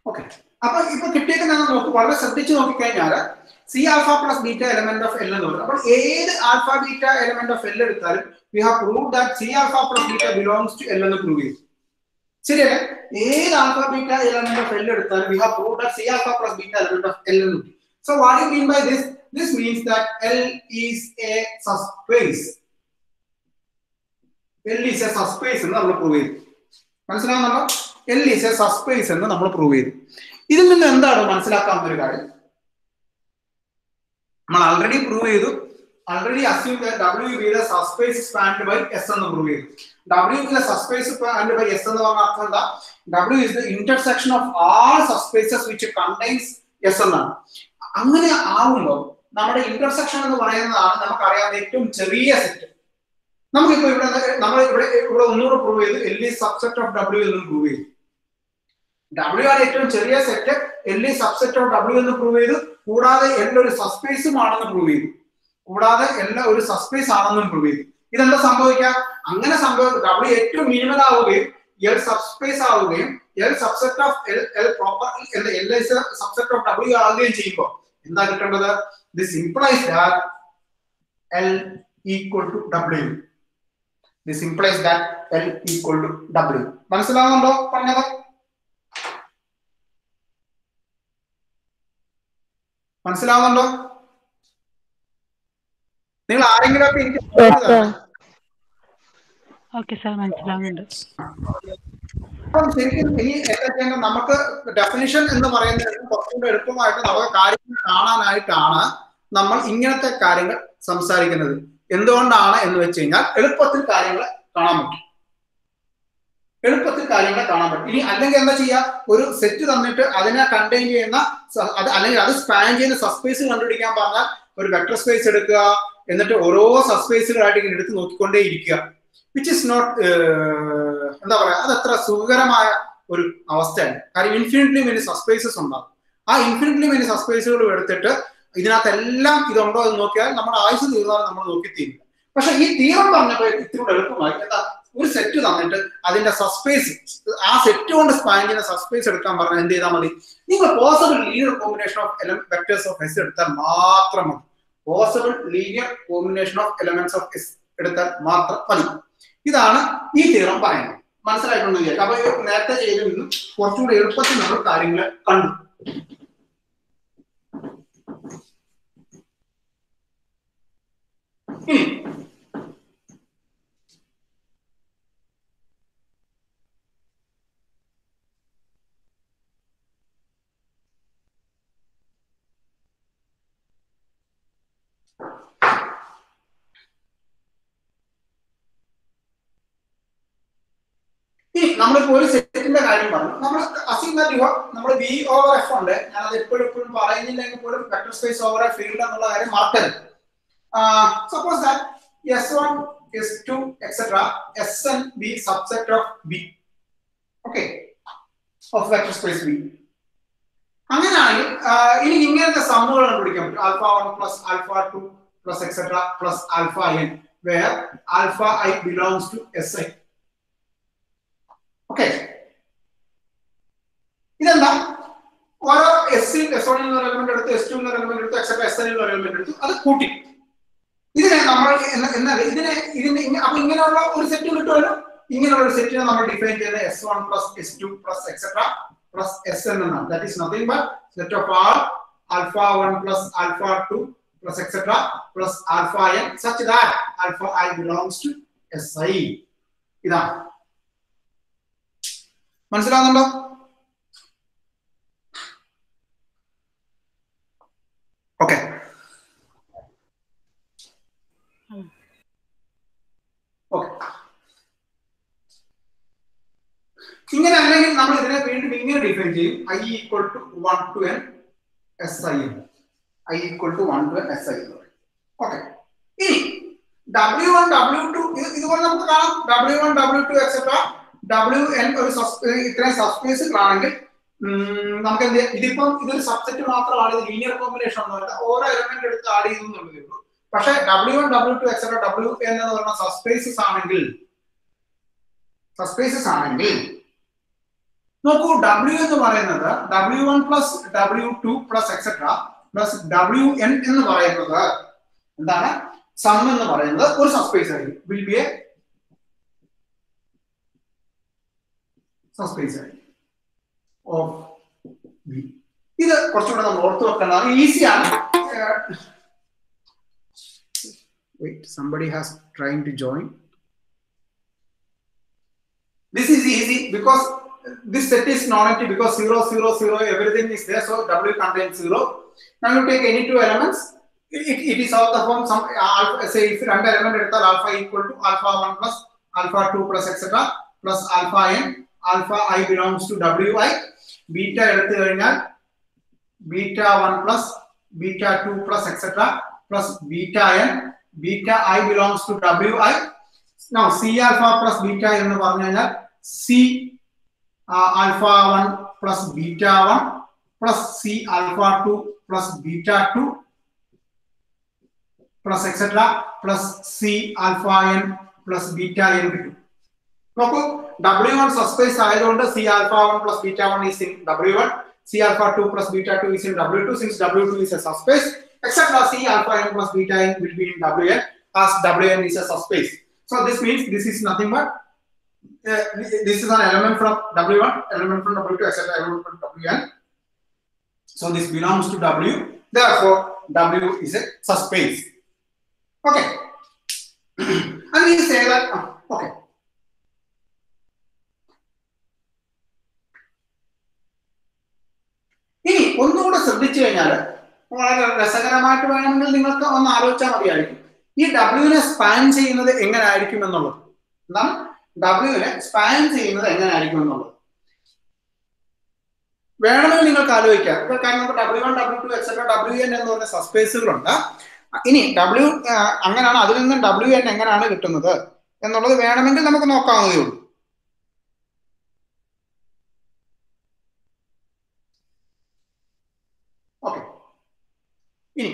Okay അപ്പൊ ഇപ്പൊ കിട്ടിയേക്കുന്ന നോക്ക് വളരെ ശ്രദ്ധിച്ച് നോക്കിക്കഴിഞ്ഞാൽ C alpha plus beta element of L എന്ന് പറയും അപ്പോൾ ഏത് alpha beta element of L എടുത്താലും we have prove that C alpha plus beta belongs to L എന്ന് പ്രൂവ് ചെയ്തു ശരിയല്ലേ ഏത് alpha beta element of L എടുത്താലും we have prove that C alpha plus beta element of L എന്ന് so what you mean by this this means that L is a subspace L is a subspace എന്ന് നമ്മൾ prove ചെയ്തു മനസ്സിലാവുന്നുണ്ടോ L is a subspace എന്ന് നമ്മൾ prove ചെയ്തു ഇതിൽ നിന്ന് എന്താണ് മനസ്സിലാക്കാവുന്ന ഒരു കാര്യം നമ്മൾ ആൾറെഡി പ്രൂവ് ചെയ്തു ആൾറെഡി അസ്യൂം ഡബ്ല്യു ബിയുടെ സബ്സ്പേസ് സ്പാൻഡ് ബൈ എസ് എന്ന് പ്രൂവ് ചെയ്തു ഡബ്ല്യു ബിയുടെ സബ്സ്പേസ് സ്പാൻഡ് ബൈ എസ് എന്ന് പറഞ്ഞ അർത്ഥം എന്താ W is the intersection of all subspaces which contains S എന്നാണ് അങ്ങനെ ആവുമ്പോൾ നമ്മുടെ ഇന്റർസെക്ഷൻ എന്ന് പറയുന്നതാണ് നമുക്കറിയാവുന്ന ഏറ്റവും ചെറിയ സെറ്റ് നമുക്കിപ്പോ ഇവിടെ നമ്മൾ ഇവിടെ ഇവിടെ ഒന്നുകൂടെ പ്രൂവ് ചെയ്തു L is subset of W എന്നും പ്രൂവ് ചെയ്തു ഡബ്ല്യു ആണ് ഏറ്റവും ചെറിയ set L is subset of W എന്ന് പ്രൂവ് ചെയ്തു കൂടാതെ എൽ ഒരു സസ്പേസും ആണെന്ന് പ്രൂവ് ചെയ്തു കൂടാതെ എല്ലാം ഒരു സസ്പേസ് ആണെന്നും പ്രൂവ് ചെയ്തു ഇതെന്താ സംഭവിക്കുക അങ്ങനെ സംഭവിക്കും ഡബ്ല്യു ഏറ്റവും മിനിമൽ ആവുകയും എൽ സബ്സ്പേസ് ആവുകയും L subset of L L proper L S subset of W ആവുകയും ചെയ്യുമ്പോൾ എന്താ കിട്ടേണ്ടത് this implies that L equal to W this implies that L equal to W മനസ്സിലാവുന്നുണ്ടോ പറഞ്ഞത് മനസ്സിലാവുന്നുണ്ടോ നിങ്ങൾ ആരെങ്കിലും ഒക്കെ എനിക്ക് ഓക്കെ സാർ മനസ്സിലാവുന്നുണ്ട് അപ്പം ശരിക്കും ഇനി എന്താ ചെയ്യേണ്ടത് നമുക്ക് ഡെഫിനിഷൻ എന്ന് പറയുന്നത് കുറച്ചുകൂടെ എളുപ്പമായിട്ട് നമുക്ക് കാര്യങ്ങൾ കാണാനായിട്ടാണ് നമ്മൾ ഇങ്ങനത്തെ കാര്യങ്ങൾ സംസാരിക്കുന്നത് എന്തുകൊണ്ടാണ് എന്ന് വെച്ച് കഴിഞ്ഞാൽ എളുപ്പത്തിൽ കാര്യങ്ങൾ കാണാൻ പറ്റും എളുപ്പത്തിൽ കാര്യങ്ങളെ കാണാൻ പറ്റും ഇനി അല്ലെങ്കിൽ എന്താ ചെയ്യുക ഒരു സെറ്റ് തന്നിട്ട് അതിനെ കണ്ടെയ്ൻ ചെയ്യുന്ന സ- അത് അല്ലെങ്കിൽ അത് സ്പാൻ ചെയ്യുന്ന സബ്സ്പേസ് കണ്ടുപിടിക്കാൻ പറഞ്ഞാൽ ഒരു വെക്ടർ സ്പേസ് എടുക്കുക എന്നിട്ട് ഓരോ സബ്സ്പേസുകളായിട്ട് ഇങ്ങനെ എടുത്ത് നോക്കിക്കൊണ്ടേ ഇരിക്കുക വിച്ച് ഇസ് നോട്ട് എന്താ പറയാ അത് അത്ര സുഖകരമായ ഒരു അവസ്ഥയാണ് കാര്യം ഇൻഫിനിറ്റ്ലി മെനി സബ്സ്പേസസ് ഉണ്ടാകും ആ ഇൻഫിനിറ്റ്ലി മെനി സബ്സ്പേസുകൾ എടുത്തിട്ട് ഇതിനകത്തെല്ലാം ഇതുണ്ടോ എന്ന് നോക്കിയാൽ നമ്മുടെ ആയുസ് തീർന്നാലും നമ്മൾ നോക്കി തീരില്ല പക്ഷെ ഈ തീരം പറഞ്ഞപ്പോൾ ഇത്തിരി കൂടെ എളുപ്പമായി എന്താ ഒരു സെറ്റ് തന്നിട്ട് അതിന്റെ സബ്സ്പേസ് ആ സെറ്റ് കൊണ്ട് സ്പാൻ ചെയ്യുന്ന സബ്സ്പേസ് എടുക്കാൻ പറഞ്ഞാൽ എന്ത് ചെയ്താൽ മതി നിങ്ങൾ possible linear combination of vectors of S എടുത്താൽ മാത്രം മതി possible linear combination of elements of S എടുത്താൽ മാത്രം മതി ഇതാണ് ഈ തീറം പറയുന്നത് മനസ്സിലായിട്ടുണ്ടെന്ന് വിചാരിക്കും അപ്പൊ ഇത് നേരത്തെ ചെയ്തിൽ നിന്നും കുറച്ചുകൂടി എളുപ്പത്തിൽ നമ്മൾ കാര്യങ്ങൾ കണ്ടു ഇനി ഇനി നമ്മളിപ്പോ ഒരു സെറ്റിന്റെ കാര്യം പറഞ്ഞു നമ്മൾ അസിം നമ്മൾ ബി ഓവർ എഫ് ഉണ്ട് ഞാൻ അത് എപ്പോഴും എപ്പോഴും പറയുന്നില്ലെങ്കിൽ പോലും vector space over a field എന്നുള്ള കാര്യം മറക്കരുത് suppose that S one S two etcetera S N B subset of B okay of vector space B അങ്ങനെയാണെങ്കിൽ ആ, ഇനി ഇങ്ങനത്തെ സമ്മുകൾ കണ്ടുപിടിക്കാൻ പറ്റും alpha one plus alpha two plus etcetera plus alpha N where alpha I belongs to S I okay ഇതെന്താ ഓരോ S S one എന്നൊരു എലമെന്റ് എടുത്ത് എസ് ടു എന്നൊരു എലമെന്റ് എടുത്ത് എക്സെട്ര എസ് എൻ എന്നൊരു എലമെന്റ് എടുത്തു അത് കൂട്ടി ഇതിനെ നമ്മൾ എന്ന- എന്നാൽ ഇതിനെ ഇതിന് ഇങ്ങ- അപ്പൊ ഇങ്ങനെയുള്ള ഒരു സെറ്റ് കിട്ടുമല്ലോ ഇങ്ങനെയുള്ള ഒരു സെറ്റിനെ നമ്മൾ ഡിഫൈൻ ചെയ്യുന്നത് S one plus S two plus etcetera plus S n എന്നാണ് that is nothing but set of all alpha one plus alpha two plus etcetera plus alpha n such that alpha I belongs to S i ഇതാണ് മനസ്സിലാവുന്നുണ്ടോ okay okay ഇങ്ങനെ അല്ലെങ്കിൽ നമ്മൾ ഇതിനെ വീണ്ടും ഇങ്ങനെ define ചെയ്യും i equal to one to n S i എന്ന് i equal to one to n S i എന്ന് പറയും ഓക്കെ ഇനി ഡബ്ല്യു വൺ ഡബ്ല്യു ടു ഇത് ഇതുപോലെ നമുക്ക് കാണാം W one W two etcetera W n ഒരു സബ് ഇത്രയും സബ്സ്പേസുകളാണെങ്കിൽ നമുക്ക് എന്ത് ചെയ്യാം? ഇതിപ്പം ഇതൊരു സബ്സെറ്റ് മാത്രമാണ് ഇത് ലീനിയർ കോമ്പിനേഷൻ ഒന്നുമല്ല ഓരോ എലമെന്റ് എടുത്ത് ആഡ് ചെയ്യുന്നുള്ളതേ ഉള്ളൂ പക്ഷെ W one W two etcetera W n എന്ന് പറയുന്ന സബ്സ്പേസസ് ആണെങ്കിൽ സബ്സ്പേസസ് ആണെങ്കിൽ നോക്കൂ ഡബ്ല്യു എന്ന് പറയുന്നത് W one plus W two plus etcetera plus W n എന്ന് പറയുന്നത് എന്താണ് സം എന്ന് പറയുന്നത് ഒരു സബ്സ്പേസ് ആയിരിക്കും വിൽ ബി എ സബ്സ്പേസ് ആയിരിക്കും ഓഫ് ബി ഇത് കുറച്ചുകൂടെ നമ്മൾ ഓർത്ത് വെക്കേണ്ടതാണ് ഈസിയാണ് wait somebody has trying to join this is easy because this set is non-empty because 0 0 0 everything is there so w contains 0 now you take any two elements it, it is of the form some alpha say if രണ്ട് element എടുത്താൽ alpha equal to alpha 1 plus alpha 2 plus etc plus alpha n alpha i belongs to wi beta എടുത്തു കഴിഞ്ഞാൽ beta 1 plus beta 2 plus etc plus beta n beta i belongs to wi now c alpha plus beta എന്ന് പറഞ്ഞു കഴിഞ്ഞാൽ c uh, alpha 1 plus beta 1 plus c alpha 2 plus beta 2 plus etc plus c alpha n plus beta n കിട്ടും നോക്കൂ w one subspace ആയതുകൊണ്ട് c alpha 1 plus beta 1 is in w1 c alpha 2 plus beta 2 is in w2 since w2 is a subspace etc c alpha n plus beta n will be in wn as wn is a subspace so this means this is nothing but uh, this is an element from W1, element from W2, etc. element from Wn. So this belongs to W. Therefore, W is a subspace. Okay. and we say that, uh, okay. ഇനി ഒന്നുകൂടെ ശ്രദ്ധിച്ചു കഴിഞ്ഞാൽ വളരെ രസകരമായിട്ട് വേണമെങ്കിൽ നിങ്ങൾക്ക് ഒന്ന് ആലോചിച്ചാൽ മതിയായിരിക്കും ഈ ഡബ്ല്യുവിനെ സ്പാൻ ചെയ്യുന്നത് എങ്ങനെ ആയിരിക്കും എന്നുള്ളത് എന്താണ് ഡബ്ല്യുവിനെ സ്പാൻ ചെയ്യുന്നത് എങ്ങനെയായിരിക്കും എന്നുള്ളത് വേണമെങ്കിൽ നിങ്ങൾക്ക് ആലോചിക്കാം കാരണം നമുക്ക് W one W two etcetera W n എന്ന് പറഞ്ഞ സസ്പേസുകളുണ്ട് ഇനി ഡബ്ല്യു അങ്ങനെയാണ് അതിൽ നിന്നും ഡബ്ല്യു എൻ എങ്ങനെയാണ് കിട്ടുന്നത് എന്നുള്ളത് വേണമെങ്കിൽ നമുക്ക് നോക്കാവുന്നതേ ഉള്ളൂ ഓക്കെ ഇനി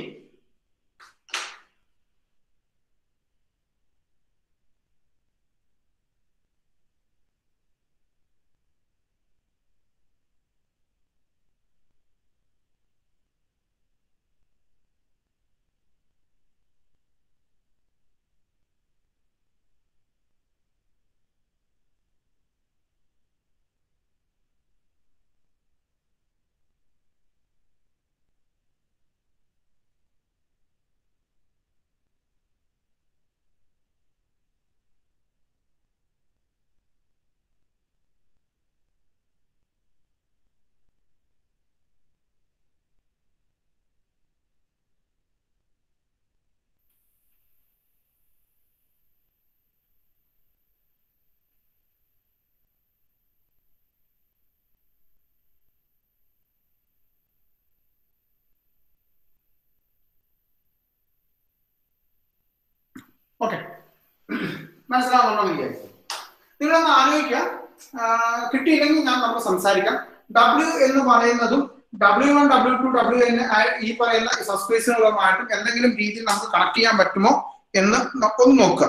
ഓക്കെ മനസ്സിലാവുന്നുണ്ടോ വിചാരിക്കും നിങ്ങളൊന്ന് ആലോചിക്കുക കിട്ടിയില്ലെങ്കിൽ ഞാൻ നമ്മൾ സംസാരിക്കാം ഡബ്ല്യു എന്ന് പറയുന്നതും W one W two W n ഈ പറയുന്ന സബ്സ്പേസുകളുമായിട്ടും എന്തെങ്കിലും രീതിയിൽ നമുക്ക് കണക്ട് ചെയ്യാൻ പറ്റുമോ എന്ന് ഒന്ന് നോക്കുക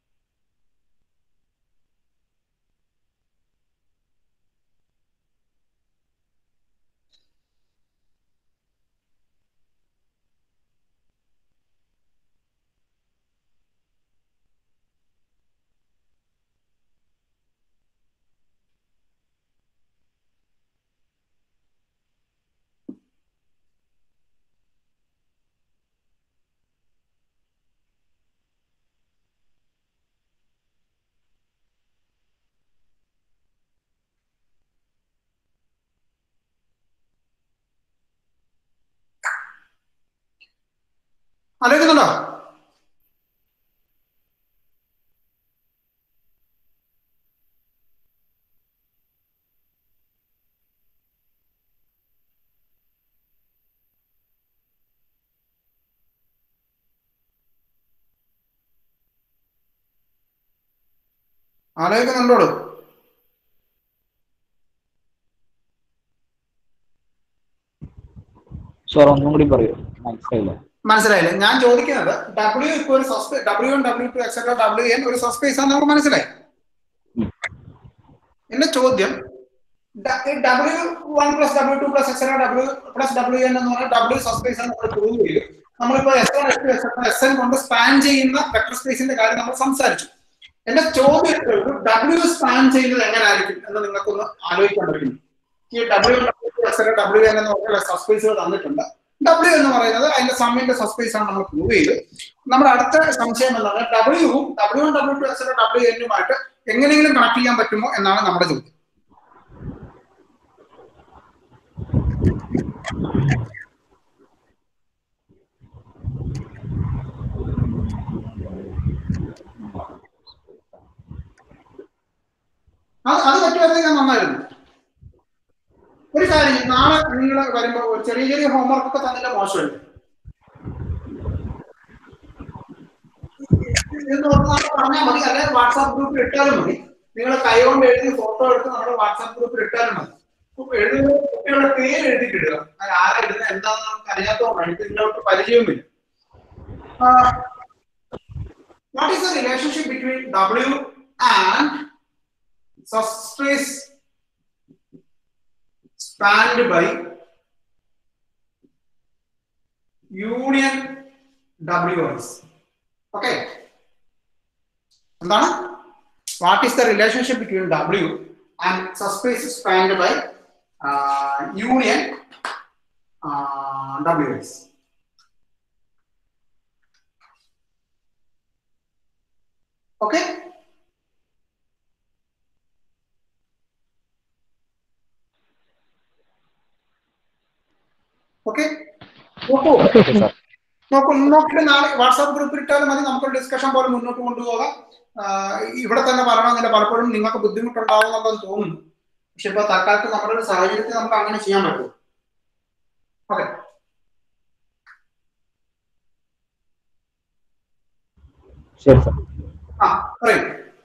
ആലോചിക്കുന്നുണ്ടോ ആലോചിക്കുന്നുണ്ടോളൂ സാർ ഒന്നും കൂടി പറയൂ മനസ്സിലായില്ല മനസ്സിലായില്ലേ ഞാൻ ചോദിക്കുന്നത് ഡബ്ല്യു ഇപ്പൊ ഒരു സസ്പേ W one W two etcetera W n ഒരു സസ്പേസ് ആണ് നമുക്ക് മനസ്സിലായി എന്റെ ചോദ്യം W one plus W two plus x W plus W n എന്ന് പറഞ്ഞാൽ ഡബ്ല്യു സബ്സ്പേസ് ആണ് നമ്മൾ പ്രൂവ് ചെയ്തു നമ്മളിപ്പോ S one S two S n S n കൊണ്ട് സ്പാൻ ചെയ്യുന്ന വെക്ടർ സ്പേസിന്റെ കാര്യം നമ്മൾ സംസാരിച്ചു എന്റെ ചോദ്യം ഡബ്ല്യു സ്പാൻ ചെയ്യുന്നത് എങ്ങനെയായിരിക്കും എന്ന് നിങ്ങൾക്കൊന്ന് ആലോചിക്കാൻ പറ്റും ഈ ഡബ്ല്യു എസ് ഡബ്ല്യു എൻ എന്ന് പറഞ്ഞ സബ്സ്പേസുകൾ തന്നിട്ടുണ്ട് ഡബ്ല്യു എന്ന് പറയുന്നത് അതിന്റെ സമ്മിന്റെ സബ്സ്പേസ് ആണ് നമ്മൾ പ്രൂവ് ചെയ്ത് നമ്മുടെ അടുത്ത സംശയം എന്താണ് ഡബ്ല്യുവും W one W two S W എന്നുമായിട്ട് എങ്ങനെയെങ്കിലും കണക്ട് ചെയ്യാൻ പറ്റുമോ എന്നാണ് നമ്മുടെ ചോദ്യം അത് അത് പറ്റുമായിരുന്നെങ്കിൽ നന്നായിരുന്നു ഒരു കാര്യം ചെയ്യ്, നാളെ നിങ്ങൾ വരുമ്പോ ഒരു ചെറിയ ചെറിയ ഹോംവർക്ക് ഒക്കെ തന്നില്ല മോശമല്ലേ എന്ന് പറഞ്ഞാൽ പറഞ്ഞാൽ മതി അല്ലെങ്കിൽ വാട്സാപ്പ് ഗ്രൂപ്പിൽ ഇട്ടാലും മതി നിങ്ങൾ കൈകൊണ്ട് എഴുതി ഫോട്ടോ എടുത്ത് നമ്മുടെ വാട്സാപ്പ് ഗ്രൂപ്പിൽ ഇട്ടാലും മതി ഇപ്പൊ എഴുതുന്ന കുട്ടികളുടെ പേര് എഴുതിയിട്ടിടുക അത് ആരാ എഴുതുന്നത് എന്താണെന്ന് നമുക്ക് അറിയാത്തതുകൊണ്ടാണ് എനിക്ക് ഇതിനോട്ട് പരിചയവുമില്ല what is the relationship between W and subspace spanned by union WIs. Okay. എന്താണ് what is the relationship between W and subspace spanned by union W S okay okay നോക്കൂ ഓക്കെ സാർ നോക്കൂ നോക്കിയിട്ട് നാളെ വാട്സാപ്പ് ഗ്രൂപ്പിൽ ഇട്ടാലും മതി നമുക്കൊരു discussion പോലെ മുന്നോട്ട് കൊണ്ടുപോകാം ആഹ് ഇവിടെ തന്നെ പറയണമെന്നില്ല പലപ്പോഴും നിങ്ങൾക്ക് ബുദ്ധിമുട്ടുണ്ടാവുന്നുണ്ടെന്ന് തോന്നുന്നു പക്ഷെ ഇപ്പൊ തൽക്കാലത്ത് നമ്മുടെ ഒരു സാഹചര്യത്തിൽ നമുക്ക് അങ്ങനെ ചെയ്യാൻ പറ്റും ഓക്കെ ശരി സാർ ആ പറയൂ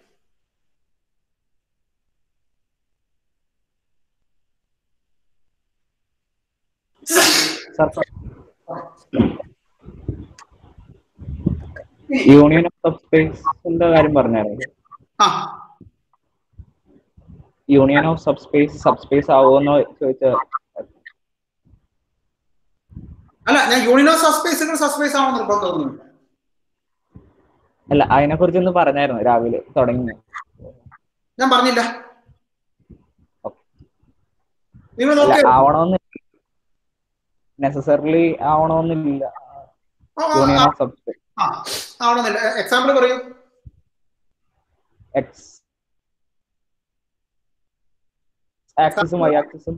സാർ യൂണിയൻ ഓഫ് സബ്സ്പേസിന്റെ കാര്യം പറഞ്ഞായിരുന്നു ആ യൂണിയൻ ഓഫ് സബ്സ്പേസ് സബ്സ്പേസ് ആവുമെന്ന് ചോദിച്ച അല്ല ഞാൻ യൂണിയൻ ഓഫ് സബ്സ്പേസുകൾ സബ്സ്പേസ് ആണെന്ന് നിർബന്ധമൊന്നുമില്ല അല്ല അതിനെ കുറിച്ച് ഒന്ന് പറഞ്ഞായിരുന്നു രാവിലെ തുടങ്ങി ഞാൻ പറഞ്ഞില്ല നിങ്ങൾ അല്ല നോക്കിയോ ആവണമെന്ന് നെസസറിലി ആവണമെന്നില്ല ആ, ആ, യൂണിയൻ ആ, ഓഫ് സബ്സ്പേസ് ആ ആവണമെന്നില്ല എക്സാമ്പിൾ പറയൂ എക്സ് ആക്സിസും വൈ ആക്സിസും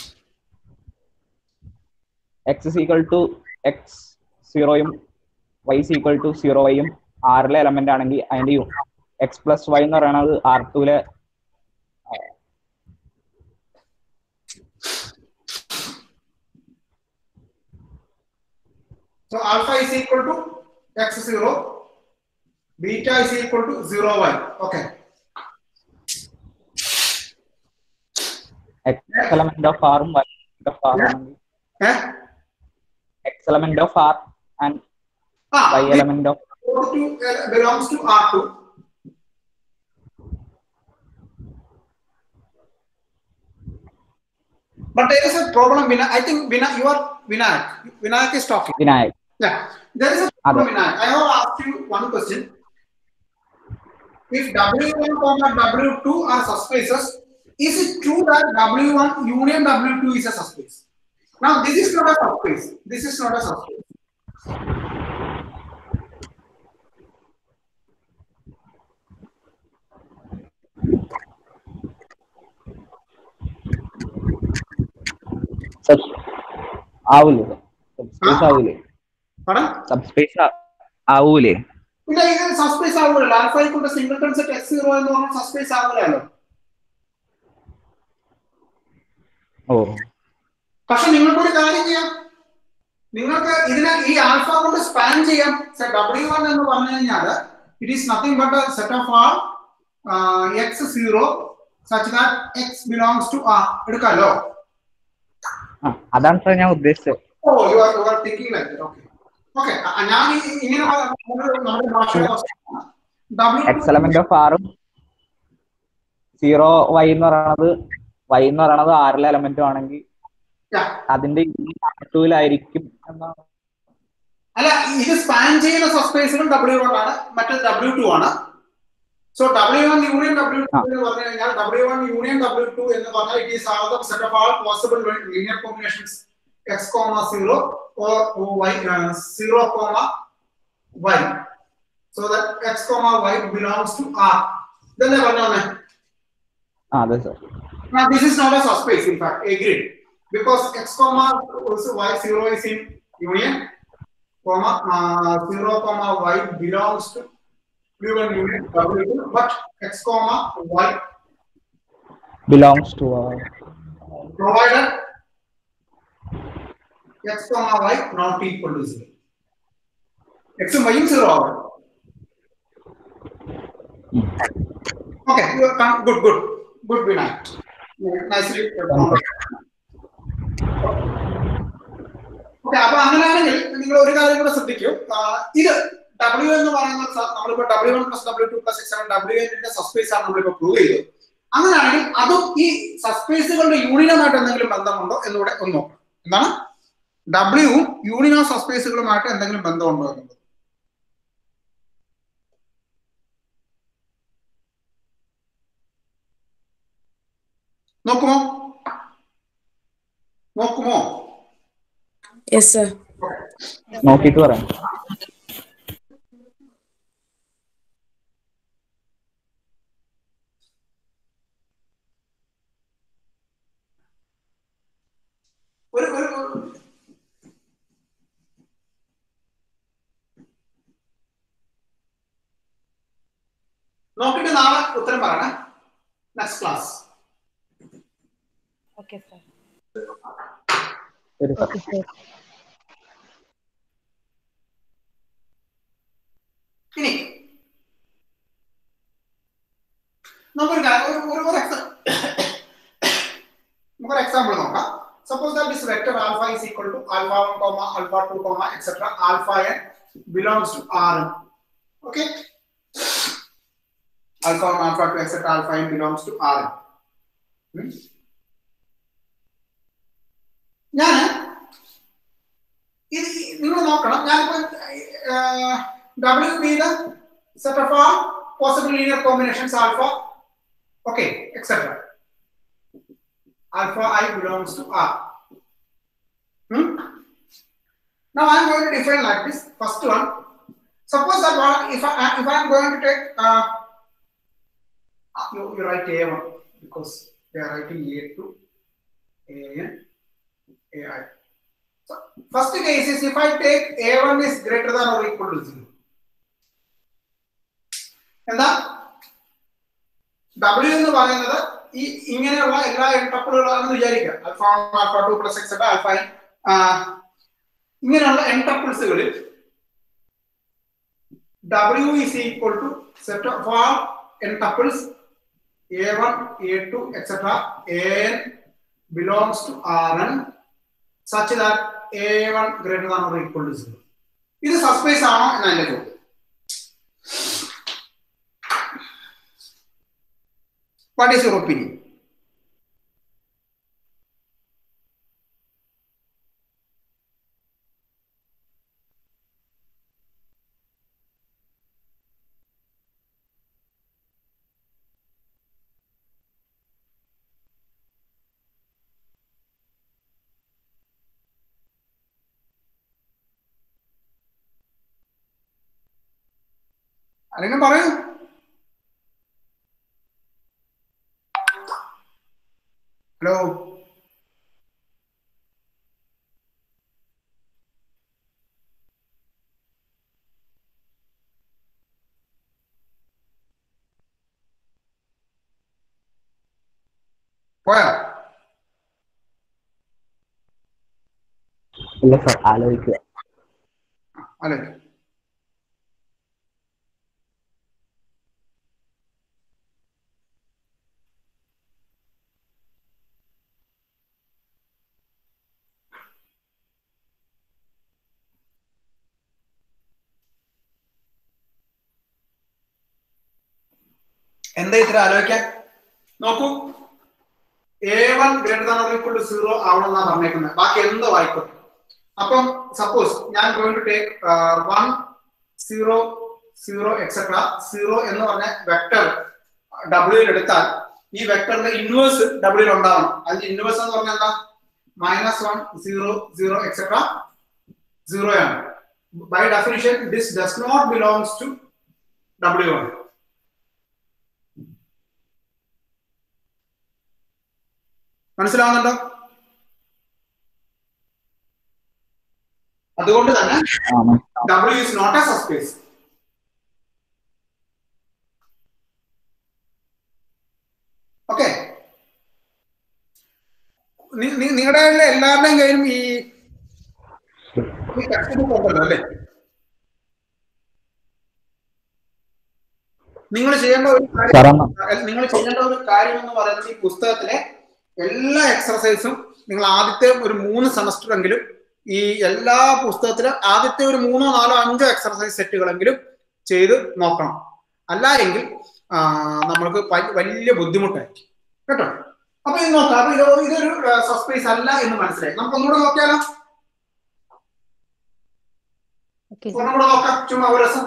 എക്സ് ഈക്വൽ ടു എക്സ് സീറോയും വൈ ഈക്വൽ ടു സീറോ വൈയും ആറിലെ എലമെന്റ് ആണെങ്കിൽ അതിന്റെ എക്സ് പ്ലസ് വൈ എന്ന് പറയുന്നത് ആർ ടുവിലെ So alpha is equal to x zero, beta is equal to zero y. Okay. X element of ആറും വൈ ഓഫ് ആർ ആണെങ്കിൽ Eh? X element of R and Ah, y this element of belongs to, uh, belongs to R2. But there is a problem, Vina. I think Vina, you are Vinayak. Vinayak is talking. Vinayak Yeah, there is a problem, Vinayak. I have asked you one question. If W1 comma W2 are subspaces, is it true that W1 union W2 is a subspace? Now, this is not a subspace. This is not a subspace. Sub ആവൂലേ subspace ആവൂലേ Pardon? Subspace ആവൂലേ പിന്നെ ഇത് സസ്പേസ് ആവുമല്ലോ alpha കൊണ്ട് singleton set X zero എന്ന് പറഞ്ഞാൽ സസ്പേസ് ആവുമല്ലോ ഓ പക്ഷെ നിങ്ങൾക്കൊരു കാര്യം ചെയ്യാം നിങ്ങൾക്ക് ഇതിനെ ഈ ആൽഫ കൊണ്ട് സ്പാൻ ചെയ്യാം ഡബ്ല്യു വൺ എന്ന് പറഞ്ഞു കഴിഞ്ഞാൽ it is nothing but set of R x zero such that x belongs to R എടുക്കാമല്ലോ ആ അതാണ് സാർ ഞാൻ ഉദ്ദേശിച്ചത് oh you are you are thinking like okay okay ഞാൻ ഈ- ഇങ്ങനെ നമ്മുടെ- നമ്മുടെ ഭാഷയുടെ ഡബ്ല്യു എക്സ് എലമെന്റ് ഓഫ് ആറും സീറോ വൈ എന്ന് പറയുന്നത് വൈ എന്ന് പറയുന്നത് ആറിലെ എലമെന്റും ആണെങ്കിൽ Yeah. അതിന്റെ ടൂലായിരിക്കും എന്നാണ് അല്ല ഇത് സ്പാൻ ചെയ്യുന്ന സബ്സ്പേസുകൾ ഡബ്ല്യു വൺ ആണ് മറ്റേത് ഡബ്ല്യു ടു ആണ് so W one union W two ആ. എന്ന് പറഞ്ഞു കഴിഞ്ഞാൽ W one union W two എന്ന് പറഞ്ഞാൽ it is all the set of all possible linear combinations x comma zero or y zero comma y so that x comma y belongs to R ഇതല്ലേ പറഞ്ഞോന്നെ ആ അതെ sir Now this is not a subspace, in fact, agreed. Because x comma also y zero is in union, comma uh, zero comma y belongs to given union W2, but x comma y belongs to provided x comma y not equal to zero. x ഉം y ഉം zero ആവും. Okay, you are con- good, good, good, Vinay. Nicely. Okay അപ്പൊ അങ്ങനെയാണെങ്കിൽ നിങ്ങൾ ഒരു കാര്യം കൂടെ ശ്രദ്ധിക്കൂ ആ, ഇത് ഡബ്ല്യു എന്ന് പറയുന്ന സ- നമ്മളിപ്പോ W one plus W two plus x W എന്നിന്റെ സസ്പേസ് ആണ് നമ്മളിപ്പോ പ്രൂവ് ചെയ്തത് അങ്ങനെയാണെങ്കിൽ അതും ഈ സസ്പേസുകളുടെ യൂണിയനുമായിട്ട് എന്തെങ്കിലും ബന്ധമുണ്ടോ എന്നിവിടെ ഒന്ന് നോക്കണം എന്താണ് ഡബ്ല്യുവും യൂണിയൻ ഓഫ് സസ്പേസുകളുമായിട്ട് എന്തെങ്കിലും ബന്ധമുണ്ടോ എന്നുള്ളത് നോക്കുമോ നോക്കുമോ യെസ് സർ നോക്കിയിട്ട് പറയാം ഒരു ഒരു ഒരു- നോക്കിയിട്ട് നാളെ ഉത്തരം പറയണേ നെക്സ്റ്റ് ക്ലാസ് ഓക്കെ സാർ ശരി സർ ഓക്കെ സാർ ഇനി നമുക്കൊരു കാര്യം- ഒരു ഒരു ഒരു എക്സാ നമുക്കൊരു എക്സാമ്പിൾ നോക്കാം suppose that this vector alpha is equal to alpha one comma alpha two comma etcetera alpha n belongs to R okay alpha one alpha two etcetera alpha n belongs to R ഞാൻ ഇത് നിങ്ങൾ നോക്കണം ഞാനിപ്പോ W be the set of all possible linear combinations alpha okay etcetera alpha i belongs to R. Hmm? Now I am going to define like this. First one, suppose that one, if I if I am going to take uh, uh, you, you write A1 because they are writing A2, AN, AI. So first case is if I take A1 is greater than or equal to zero. എന്താ W എന്ന് പറയുന്നത് ഈ ഇങ്ങനെയുള്ള എല്ലാ എൻട്രപ്പിളുകളാണെന്ന് വിചാരിക്കുക alpha alpha two plus x alpha ഇങ്ങനെയുള്ള എൻട്രപ്പിൾസുകളിൽ W is equal to set of all n tuples a one a two etcetera a n belongs to R n such that a one greater than or equal to zero ഇത് subspace ആണോ എന്നതിന്റെ ചോദ്യം what is your opinion അല്ലെങ്കിൽ പറയൂ hello പോയോ ഇല്ല sir ആലോചിക്കുക അല്ലേ എന്താ ഇത്ര ആലോചിക്കാൻ നോക്കൂ a one greater than or equal to zero ആവണമെന്നാണ് പറഞ്ഞേക്കുന്നത് ബാക്കി എന്ത് വായിക്കും അപ്പം സപ്പോസ് ഞാൻ going to take one zero zero etcetera zero എന്ന് പറഞ്ഞ വെക്ടർ ഡബ്ല്യൂയിൽ എടുത്താൽ ഈ വെക്ടറിന്റെ ഇൻവേഴ്സ് ഡബ്ല്യൂയിൽ ഉണ്ടാവണം അതിന്റെ ഇൻവേഴ്സ് എന്ന് പറഞ്ഞാൽ എന്താ minus one zero zero etcetera zero ആണ് by definition this does not belongs to W ആണ് മനസ്സിലാവുന്നുണ്ടോ അതുകൊണ്ട് തന്നെ ആ, മനസ്സിലാവും. W is not a subspace. Okay നിങ്ങളുടെ എല്ലാവരുടെയും കയ്യിലും ഈ ടെക്സ്റ്റ് ബുക്ക് ഉണ്ടല്ലോ അല്ലേ നിങ്ങൾ ചെയ്യേണ്ട ഒരു കാര്യം സാർ ഒന്ന് നിങ്ങൾ ചെയ്യേണ്ട ഒരു കാര്യം എന്ന് പറയുന്നത് ഈ പുസ്തകത്തിലെ എല്ലാ എക്സർസൈസും നിങ്ങൾ ആദ്യത്തെ ഒരു മൂന്ന് സെമസ്റ്റർ എങ്കിലും ഈ എല്ലാ പുസ്തകത്തിലും ആദ്യത്തെ ഒരു മൂന്നോ നാലോ അഞ്ചോ എക്സർസൈസ് സെറ്റുകളെങ്കിലും ചെയ്ത് നോക്കണം അല്ല എങ്കിൽ ആ, നമ്മൾക്ക് പ- വലിയ ബുദ്ധിമുട്ടായിരിക്കും കേട്ടോ അപ്പൊ ഇത് നോക്കാം അപ്പൊ ഇത് ഇതൊരു സസ്പേസ് അല്ല എന്ന് മനസ്സിലായി നമുക്ക് ഒന്നുകൂടെ നോക്കിയാലോ ഓക്കെ ഒന്നുകൂടെ നോക്കാം ചുമ്മാ ഒരു രസം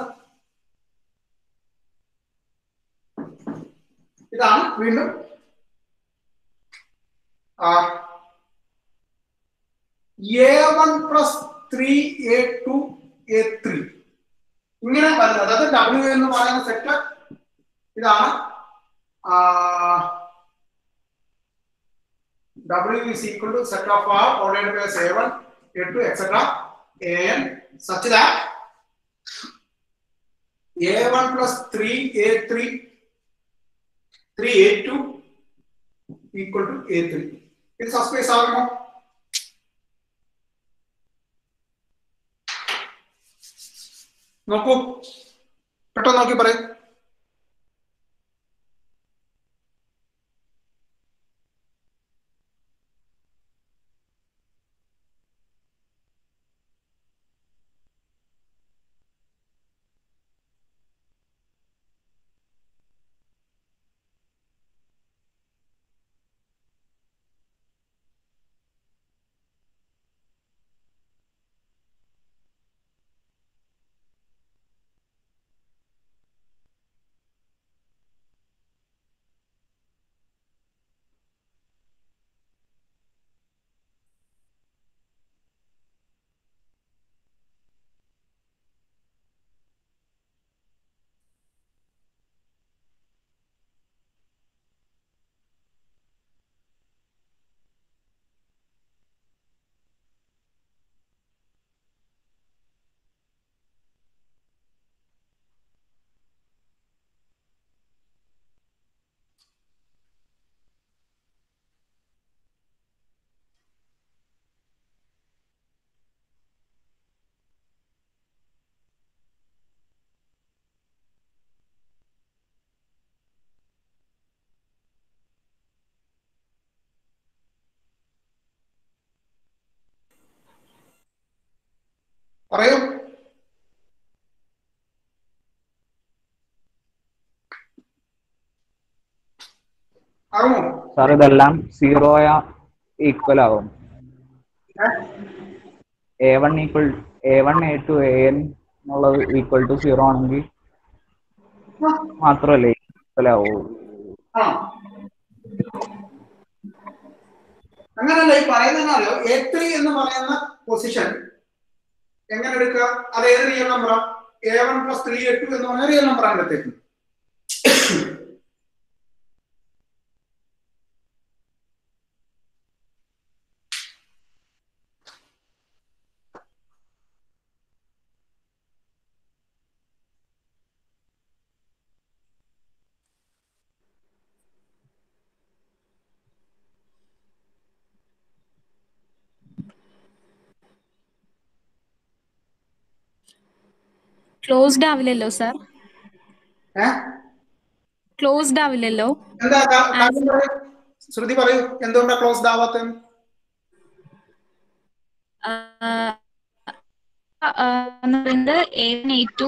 ഇതാണ് വീണ്ടും a one plus three a two a three ഇങ്ങനെ വരുന്നത് അതായത് ഡബ്ല്യു എന്ന് പറയുന്ന സെറ്റ് ഇതാണ് W is equal to set of r ordered by a1 a2 etc an such that a1 plus 3 a3 3 a2 equal to a3 ഇത് subspace ആകണോ നോക്കൂ പെട്ടെന്ന് നോക്കി പറയും പറയൂ അറിമോ സാർ ഇതെല്ലാം സീറോയ ഈക്വൽ ആവും a one equal a one a two a n എന്നുള്ളത് ഈക്വൽ ടു സീറോ ആണെങ്കിൽ മാത്രമല്ലേ ഈക്വൽ ആവൂ ആ അങ്ങനല്ല ഈ പറയുന്നതിനാലോ എ ത്രീ എന്ന് പറയുന്ന പൊസിഷൻ എങ്ങനെ എടുക്കുക അത് ഏത് റിയൽ നമ്പറാ a one plus three a two എന്ന് പറഞ്ഞ റിയൽ നമ്പറാണ് എടുത്തേക്കുന്നത് ക്ലോസ്ഡ് ആവില്ലല്ലോ സാർ ഏഹ് ക്ലോസ്ഡ് ആവില്ലല്ലോ എന്താ കാ- കാര്യം പറയൂ ശ്രുതി പറയൂ എന്തുകൊണ്ടാ ക്ലോസ്ഡ് ആവാത്തത് എന്ന് പറയുന്നത് a one a two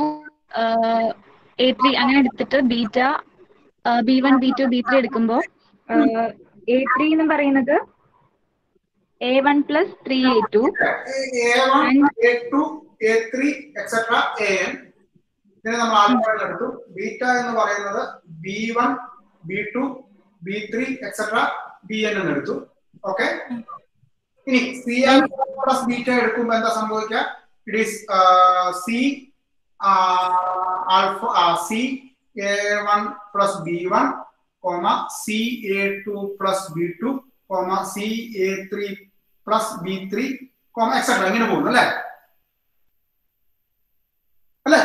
a three അങ്ങനെ എടുത്തിട്ട് beta b one b two b three എടുക്കുമ്പോൾ എ ത്രീ എന്ന് പറയുന്നത് a one plus three a two a one a two a three etcetera a n ഇതിനെ നമ്മൾ ആൽഫ എന്ന് എടുത്തു beta എന്ന് പറയുന്നത് b one b two b three etcetera b n എന്ന് എടുത്തു ഓക്കെ ഇനി സി ആൽഫ പ്ലസ് ബീറ്റ എടുക്കുമ്പോൾ എന്താ സംഭവിക്കുക it is c alpha c a one plus b one comma c a two plus b two comma c a three plus b three comma etcetera ഇങ്ങനെ പോകുന്നു അല്ലേ അല്ലേ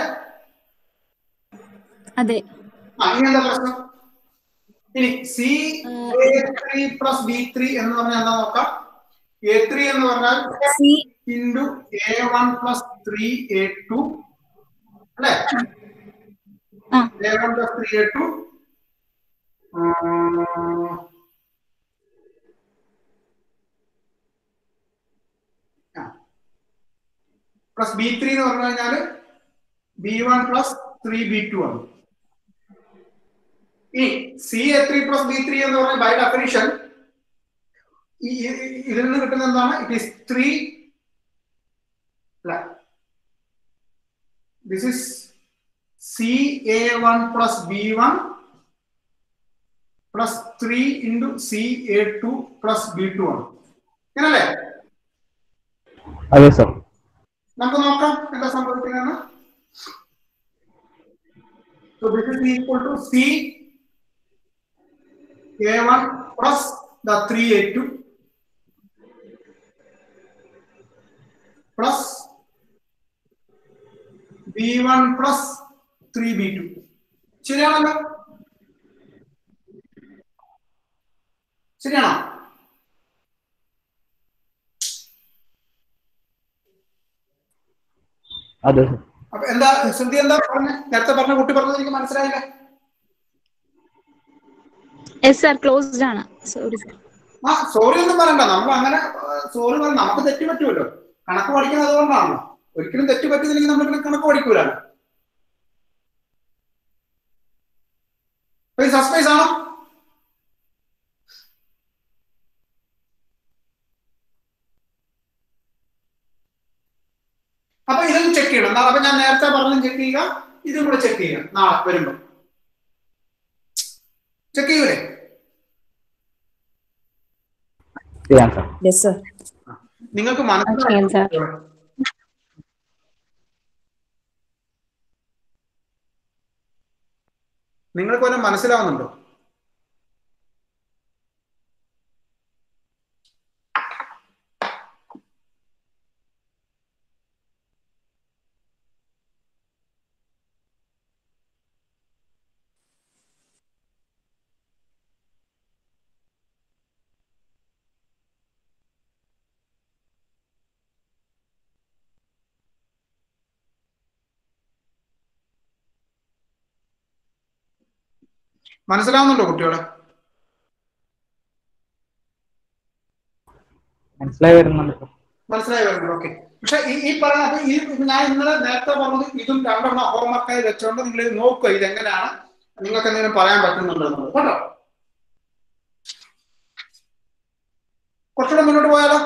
അതെ ആ ഇനി എന്താ പ്രശ്നം ഇനി c a three plus b three എന്ന് പറഞ്ഞാൽ എന്താ നോക്കാം എ ത്രീ എന്ന് പറഞ്ഞാൽ c into a one plus three a two അല്ലേ ആ. A one plus three a two plus b three എന്ന് പറഞ്ഞു കഴിഞ്ഞാൽ b one plus three b two ആണ് ഈ c a three plus b three എന്ന് പറഞ്ഞാൽ ബൈ ഡെഫിനിഷൻ ഈ ഈ- ഈ- ഇതിൽ നിന്ന് കിട്ടുന്ന എന്താണ് it is three this is c a one plus b one plus three into c a two plus b two ആണ് ഇങ്ങനല്ലേ അതെ സർ നമുക്ക് നോക്കാം എന്താ സംഭവിക്കുന്നതെന്ന് So this is equal to C A1 plus the 3A2 plus B1 plus 3B2. ശരിയാണല്ലോ ശരിയാണോ അതെ സർ അപ്പൊ എന്താ ശ്രുതി എന്താ പറഞ്ഞ നേരത്തെ പറഞ്ഞ കുട്ടി പറഞ്ഞത് എനിക്ക് മനസ്സിലായില്ല എസ് സാർ ക്ലോസ്ഡ് ആണ് സോറി സാർ ആ സോറി ഒന്നും പറയണ്ട നമ്മൾ അങ്ങനെ സോറി പറ നമുക്ക് തെറ്റ് പറ്റുമല്ലോ കണക്ക് പഠിക്കുന്നത് അതുകൊണ്ടാണല്ലോ ഒരിക്കലും തെറ്റ് പറ്റുന്നില്ലെങ്കിൽ നമ്മൾ കണക്ക് പഠിക്കൂല സസ്പൈസ് ആണോ അപ്പൊ ഇതൊന്ന് ചെക്ക് ചെയ്യണം നാളെ അപ്പൊ ഞാൻ നേരത്തെ പറഞ്ഞു ചെക്ക് ചെയ്യുക ഇതും കൂടെ ചെക്ക് ചെയ്യുക നാളെ വരുമ്പോ ചെക്ക് ചെയ്യൂലേ ചെയ്യാം സർ യെസ് സർ നിങ്ങൾക്ക് ചെയ്യാം, മനസ്സിലാവും sir. നിങ്ങൾക്ക് വല്ലതും മനസ്സിലാവുന്നുണ്ടോ മനസ്സിലാവുന്നുണ്ടോ കുട്ടികളെ മനസ്സിലായി വരുന്നുണ്ട് സർ മനസ്സിലായി വരുന്നുണ്ട് ഓക്കെ പക്ഷെ ഈ ഈ പറഞ്ഞ അപ്പൊ ഈ ഞാൻ ഇന്നലെ നേരത്തെ പറഞ്ഞത് ഇതും രണ്ടെണ്ണം ഹോംവർക്കായി വെച്ചോണ്ട് നിങ്ങൾ ഇത് നോക്കുക ഇത് എങ്ങനെയാണ് നിങ്ങൾക്ക് എന്തെങ്കിലും പറയാൻ പറ്റുന്നുണ്ടോ എന്നുള്ളത് കേട്ടോ കുറച്ചുകൂടെ മുന്നോട്ട് പോയാലോ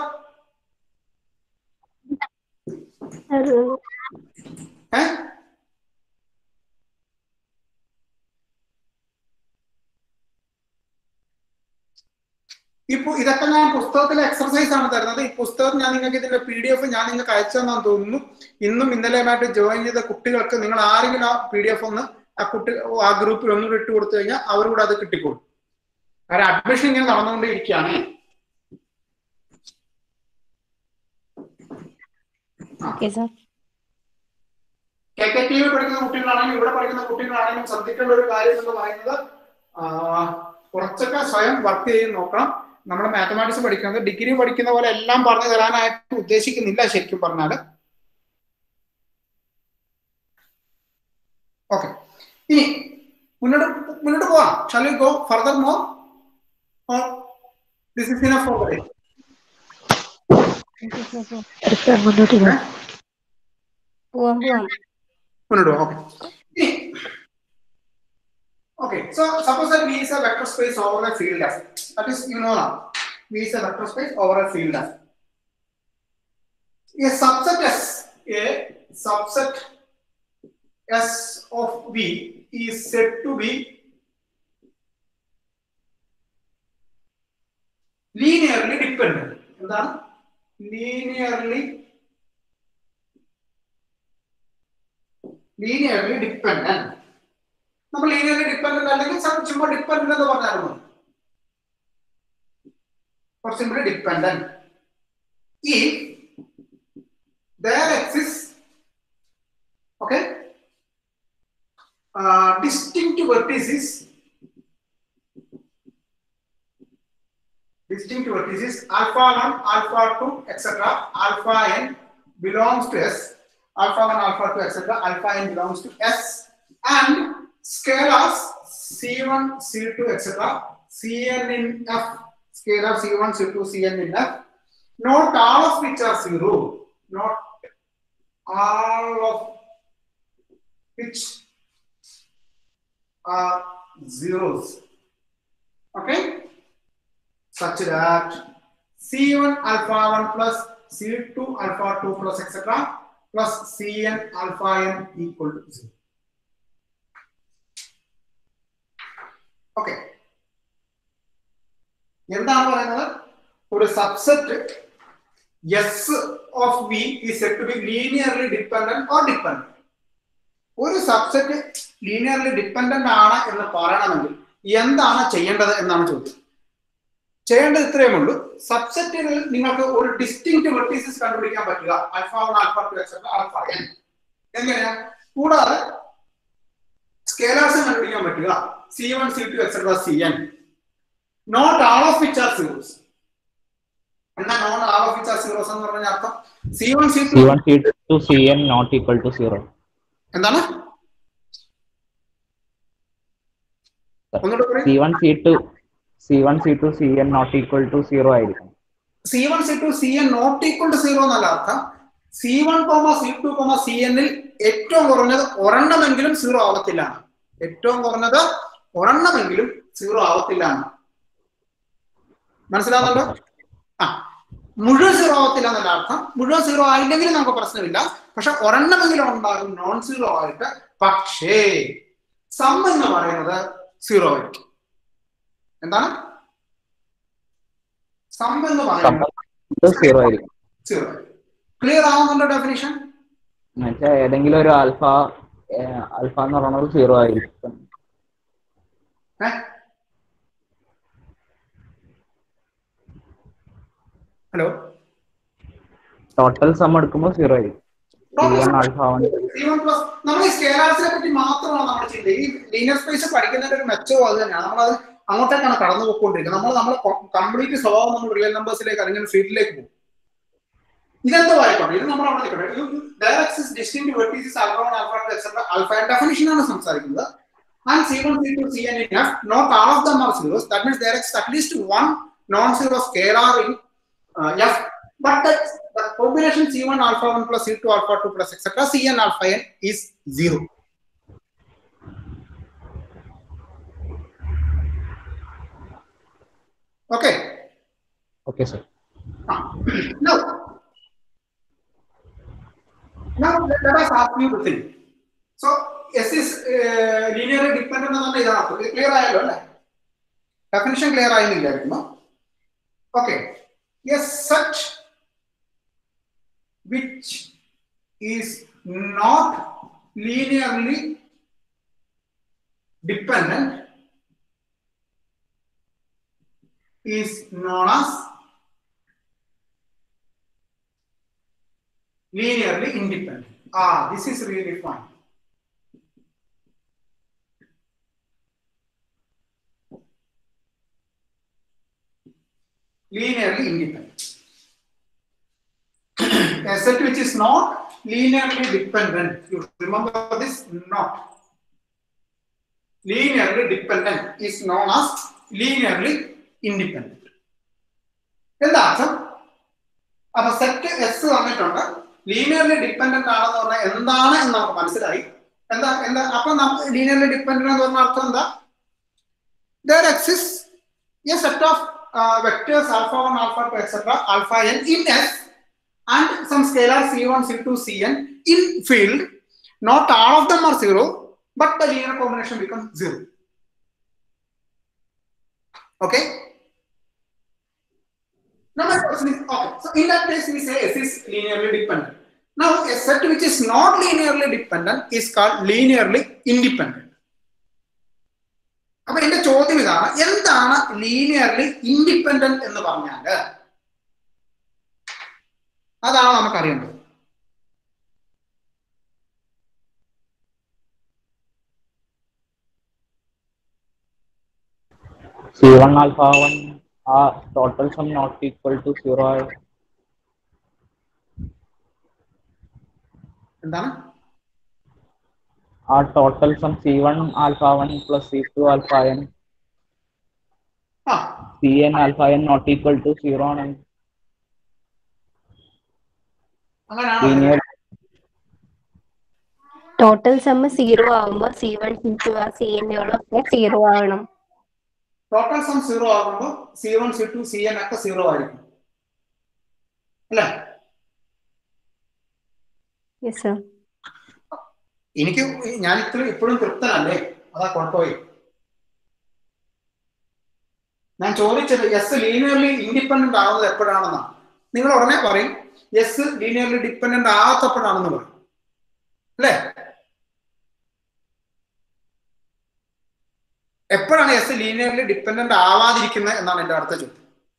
ഏ ഇപ്പൊ ഇതൊക്കെ ഞാൻ പുസ്തകത്തിലെ എക്സർസൈസ് ആണ് തരുന്നത് ഈ പുസ്തകം ഞാൻ നിങ്ങൾക്ക് ഇതിന്റെ പി ഡി എഫ് ഞാൻ നിങ്ങൾക്ക് അയച്ചെന്നാന്ന് തോന്നുന്നു ഇന്നും ഇന്നലെയുമായിട്ട് ജോയിൻ ചെയ്ത കുട്ടികൾക്ക് നിങ്ങൾ ആരെങ്കിലും ആ പി ഡി എഫ് ഒന്ന് ആ കുട്ടി ആ ഗ്രൂപ്പിൽ ഒന്നുകൂടി ഇട്ട് കൊടുത്തു കഴിഞ്ഞാൽ അവർ കൂടെ അത് കിട്ടിക്കോളും കാരണം അഡ്മിഷൻ ഇങ്ങനെ നടന്നുകൊണ്ടേയിരിക്കുകയാണ് okay sir K K T V പഠിക്കുന്ന കുട്ടികളാണെങ്കിലും ഇവിടെ പഠിക്കുന്ന കുട്ടികളാണെങ്കിലും ശ്രദ്ധിക്കേണ്ട ഒരു കാര്യം എന്ന് പറയുന്നത് ആ, കുറച്ചൊക്കെ സ്വയം വർക്ക് ചെയ്ത് നോക്കണം നമ്മൾ മാത്തമാറ്റിക്സ് പഠിക്കുന്നത് ഡിഗ്രി പഠിക്കുന്ന പോലെ എല്ലാം പറഞ്ഞു തരാനായിട്ട് ഉദ്ദേശിക്കുന്നില്ല ശരിക്കും പറഞ്ഞാല് ഓക്കെ ഇനി മുന്നോട്ട് മുന്നോട്ട് പോവാം shall go further more this is enough for മുന്നോട്ട് പോവാം പോവാം പോവാം മുന്നോട്ട് പോവാം ഓക്കെ ഇനി Okay, so suppose that V is a vector space over a field F. That is, you know now, V is a vector space over a field F. A subset S, a subset S of V is said to be linearly dependent. എന്താണ് linearly linearly dependent നമ്മൾ linearly dependent അല്ലെങ്കിൽ സം- ചുമ്മാ dependent എന്ന് പറഞ്ഞാലും മതി or simply dependent if there exists okay uh, distinct vertices distinct vertices alpha 1 alpha 2 etc alpha n belongs to s alpha 1 alpha 2 etc alpha n belongs to s and scalars c1 c2 etc cn in f scalar c1 c2 cn in f not all of which are zero not all of which are zeros okay such that c1 alpha 1 plus c2 alpha 2 plus etc plus cn alpha n equal to 0 okay എന്താണ് പറയുന്നത് ഒരു subset S of V ഈ set to be linearly dependent or dependent ഒരു subset linearly dependent ആണ് എന്ന് പറയണമെങ്കിൽ എന്താണ് ചെയ്യേണ്ടത് എന്നാണ് ചോദ്യം ചെയ്യേണ്ടത് ഇത്രയേ ഉള്ളൂ സബ്സെറ്റുകളിൽ നിങ്ങൾക്ക് ഒരു ഡിസ്റ്റിങ്ക്ട് വെർട്ടീസസ് കണ്ടുപിടിക്കാൻ പറ്റുക alpha one alpha two etcetera alpha n എങ്ങനെയാ കൂടാതെ സ്കേലേഴ്സ് കണ്ടുപിടിക്കാൻ പറ്റുക c one C two etcetera c n not all of which are zeros എന്നാ non all of which are zeros എന്ന് പറഞ്ഞ അർത്ഥം c one C two C1 C2 Cn not equal to 0. എന്താണ് ഒന്നുകൂടെ പറയൂ C1 C2 C1 C2 Cn not equal to 0 ആയിരിക്കും c one C two C n not equal to zero എന്നല്ല അർത്ഥം c one comma c two comma c എന്നിൽ ഏറ്റവും കുറഞ്ഞത് ഒരെണ്ണമെങ്കിലും zero ആവത്തില്ല ഏറ്റവും കുറഞ്ഞത് ഒരെണ്ണമെങ്കിലും സീറോ ആവത്തില്ല മനസ്സിലാവുന്നുണ്ടോ ആ മുഴുവൻ സീറോ ആവത്തില്ല എന്നല്ല അർത്ഥം മുഴുവൻ സീറോ ആയില്ലെങ്കിലും നമുക്ക് പ്രശ്നമില്ല പക്ഷെ ഒരെണ്ണമെങ്കിലും ഉണ്ടാകും നോൺ സീറോ ആയിട്ട് പക്ഷേ സം എന്ന് പറയുന്നത് സീറോ ആയിരിക്കും എന്താണ് സം എന്ന് പറയുന്നത് സീറോ ആയിരിക്കും സീറോ ക്ലിയർ ആവുന്നുണ്ടോ ഡെഫിനിഷൻ എന്നുവെച്ചാൽ ഏതെങ്കിലും ഒരു ആൽഫ ആൽഫ എന്ന് പറയുന്നത് സീറോ ആയിരിക്കും ഹലോ ടോട്ടൽ സം എടുക്കുമ്പോൾ സീറോ ആയിരിക്കും C1 ആൽഫ വൺ നമ്മൾ ഈ സ്കേലാർസിനെ പറ്റി മാത്രമാണ് നമ്മൾ ചെയ്യുന്നത് ഈ ലീനിയർ സ്പേസ് പഠിക്കുന്നതിന്റെ ഒരു മെച്ചവും അത് തന്നെയാണ് നമ്മളത് അങ്ങോട്ടേക്കാണ് കടന്നു പോയിക്കൊണ്ടിരിക്കുന്നത് നമ്മൾ നമ്മൾ കംപ്ലീറ്റ് സ്വഭാവം നമ്മൾ റിയൽ നമ്പേഴ്സിലേക്ക് അല്ലെങ്കിൽ ഫീൽഡിലേക്ക് പോകും ഇതെന്തോ ആയിക്കോട്ടെ ഇത് നമ്മൾ അവിടെ നിൽക്കട്ടെ ഡയറക്ട്സ് distinct vertices alpha one alpha two etcetera alpha definition ആണ് സംസാരിക്കുന്നത് and c one C two C n in F not all of them are zeros that means there is at least one non zero scalar in F but the combination C1 alpha 1 plus C2 alpha 2 plus etc. Cn alpha n is zero. Okay. Okay sir Ah. Now, now let, let us ask you the thing. So S is uh, linearly dependent എന്നാണ് ഇതാണ് clear ആയല്ലോ അല്ലേ definition clear ആയിരുന്നില്ലായിരുന്നു okay S such which is not linearly dependent is known as linearly independent. Ah, this is really fun. Linearly independent. a set which is not linearly dependent. You remember this? Not. Linearly dependent is known as linearly independent. എന്താ അർത്ഥം അപ്പൊ set S തന്നിട്ടുണ്ട് linearly dependent ആണെന്ന് പറഞ്ഞാൽ എന്താണ് എന്ന് നമുക്ക് മനസ്സിലായി എന്താ എന്താ അപ്പൊ നമുക്ക് ലീനിയർലി ഡിപ്പെൻഡന്റ് എന്ന് പറഞ്ഞ അർത്ഥം എന്താ there exists a set of uh, vectors alpha 1, alpha 2, etc., alpha n in S and some scalar C1, C2, Cn in field. Not all of them are zero, but the linear combination becomes zero. Okay? Now my question is, okay, so in that case we say S is linearly dependent. Now a set which is not linearly dependent is called linearly independent. അപ്പൊ എന്റെ ചോദ്യം ഇതാണ് എന്താണ് linearly independent എന്ന് പറഞ്ഞാല് അതാണ് നമുക്ക് അറിയേണ്ടത് C1 alpha 1 are total sum not equal to 0 ആയി എന്താണ് ആ total sum C1 alpha 1 plus C2 alpha n ആ Cn alpha n not equal to 0 ആണ് അങ്ങനെയാണ് ലീനിയർ ടോട്ടൽ സമ്മ് സീറോ ആവുമ്പോ സി വൺ സി ടു ആ സി ഒക്കെ zero ആവണം ടോട്ടൽ സം സീറോ ആകുമ്പോൾ C one C two C N ഒക്കെ zero ആയിരിക്കും അല്ലേ യെസ് സർ എനിക്ക് ഞാൻ ഇത്ര ഇപ്പോഴും തൃപ്തനല്ലേ അതാ കുഴപ്പമായി ഞാൻ ചോദിച്ചത് എസ് ലീനിയർലി ഇൻഡിപെൻഡന്റ് ആവുന്നത് എപ്പോഴാണെന്നാണ് നിങ്ങൾ ഉടനെ പറയും എസ് ലീനിയർലി ഡിപ്പെൻഡന്റ് ആകാത്തപ്പോഴാണെന്ന് പറയും അല്ലേ എപ്പോഴാണ് എസ് ലീനിയർലി ഡിപ്പെൻഡന്റ് ആവാതിരിക്കുന്നത് എന്നാണ് എന്റെ അടുത്ത ചോദ്യം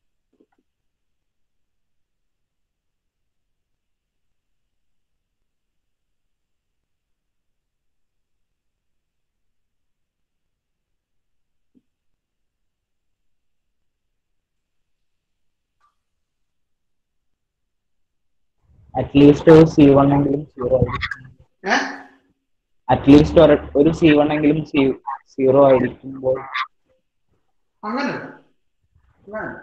അറ്റ്ലീസ്റ്റ് സി വൺ എങ്കിലും സീറോ ആയിരിക്കും ഏഹ് അറ്റ്ലീസ്റ്റ് ഒരു സി വൺ എങ്കിലും സീറോ ആയിരിക്കുമ്പോൾ അങ്ങനെയല്ല അങ്ങനെയല്ല.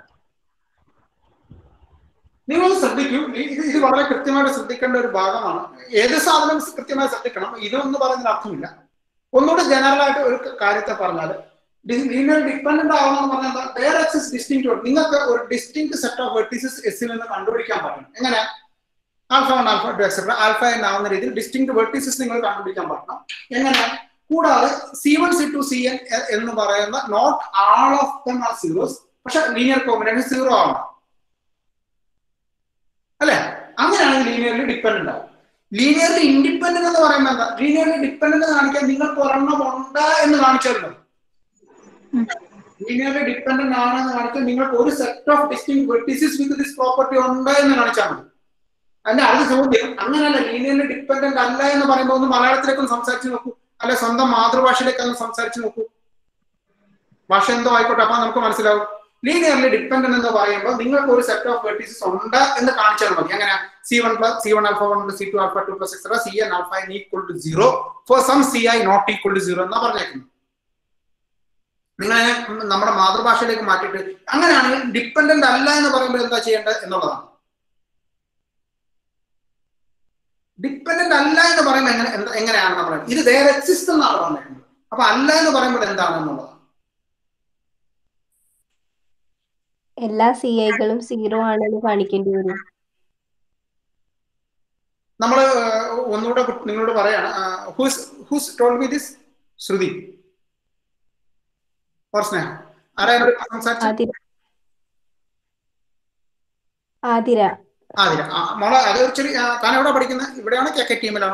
നിങ്ങൾ ശ്രദ്ധിക്കൂ ഈ- ഇത് ഇത് വളരെ കൃത്യമായിട്ട് ശ്രദ്ധിക്കേണ്ട ഒരു ഭാഗമാണ് ഏത് സാധനം കൃത്യമായി ശ്രദ്ധിക്കണം ഇതൊന്നും പറയുന്നതിന് അർത്ഥമില്ല ഒന്നുകൂടെ ജനറൽ ആയിട്ട് ഒരു കാര്യത്തെ പറഞ്ഞാൽ ലീനിയർ ഡിപ്പെൻഡന്റ് ആവണമെന്ന് പറഞ്ഞാൽ എന്താ വേർ എക്സസ് ഡിസ്റ്റിങ് നിങ്ങൾക്ക് ഒരു ഡിസ്റ്റിങ് സെറ്റ് ഓഫ് വെർട്ടീസസ് എസിൽ നിന്ന് കണ്ടുപിടിക്കാൻ പറ്റണം എങ്ങനെ alpha one alpha two etcetera alpha N ആവുന്ന രീതിയിൽ ഡിസ്റ്റിങ് വെർട്ടീസസ് നിങ്ങൾ കണ്ടുപിടിക്കാൻ പറ്റണം എങ്ങനെ കൂടാതെ C one C two C N എന്ന് പറയുന്ന not all of them are zeros പക്ഷെ ലീനിയർ കോമ്പിനേഷൻ സീറോ ആവണം അല്ലെ അങ്ങനെയാണെങ്കിൽ ലീനിയർലി ഡിപ്പെൻഡന്റ് ആവും ലീനിയർലി ഇൻഡിപെൻഡന്റ് എന്ന് പറയുമ്പോൾ എന്താ ലീനിയർലി ഡിപ്പെൻഡന്റ് കാണിക്കാൻ നിങ്ങൾക്ക് ഒരെണ്ണം ഉണ്ട് എന്ന് കാണിച്ചാലും മതി ലീനിയർലി ഡിപ്പെൻഡന്റ് ആണെന്ന് കാണിച്ചാൽ നിങ്ങൾക്ക് ഒരു set of distinct vertices with this property ഉണ്ട് എന്ന് കാണിച്ചാൽ മതി അതിന്റെ അടുത്ത ചോദ്യം അങ്ങനെയല്ല ലീനിയർലി ഡിപ്പെൻഡന്റ് അല്ല എന്ന് പറയുമ്പോൾ ഒന്ന് മലയാളത്തിലേക്കൊന്ന് സംസാരിച്ച് നോക്കൂ അല്ലെ സ്വന്തം മാതൃഭാഷയിലേക്ക് ഒന്ന് സംസാരിച്ച് നോക്കൂ ഭാഷ എന്തോ ആയിക്കോട്ടെ അപ്പൊ നമുക്ക് മനസ്സിലാവും ലീനിയർലി ഡിപ്പെൻഡന്റ് എന്ന് പറയുമ്പോൾ നിങ്ങൾക്ക് ഒരു സെറ്റ് ഓഫ് വെർട്ടീസസ് ഉണ്ട് എന്ന് കാണിച്ചാൽ മതി അങ്ങനെ C one plus C one alpha one C two alpha two plus etcetera C N alpha N equal to zero for some C I not equal to zero എന്നാ പറഞ്ഞേക്കുന്നത് നിങ്ങൾ അതിനെ നമ്മുടെ മാതൃഭാഷയിലേക്ക് മാറ്റിയിട്ട് അങ്ങനെയാണെങ്കിൽ ഡിപ്പെൻഡന്റ് അല്ല എന്ന് പറയുമ്പോൾ എന്താ ചെയ്യേണ്ടത് എന്നുള്ളതാണ് ഡിപ്പെൻഡന്റ് അല്ല എന്ന് പറയുമ്പോൾ എങ്ങനെ എന്താ- എങ്ങനെയാണ് നമ്മൾ ഇത് വേറെ എക്സിസ്റ്റ് എന്നാണ് പറഞ്ഞേക്കുന്നത് അപ്പൊ അല്ല എന്ന് പറയുമ്പോൾ എന്താണ് എന്നുള്ളതാണ് എല്ലാ സി ഐകളും സീറോ ആണെന്ന് കാണിക്കേണ്ടി വരും നമ്മൾ ഒന്നുകൂടെ കു- നിങ്ങളോട് പറയാണ് who's who's told me this Shruti or Sneha ആരാ എന്നോട് സംസാരിച്ചു ആതിര ആതിര ആതിര ആ, മോളെ അത് ഇച്ചിരി ആ, താൻ എവിടെ പഠിക്കുന്നത് ഇവിടെയാണോ കെ കെ ടീമിലാണോ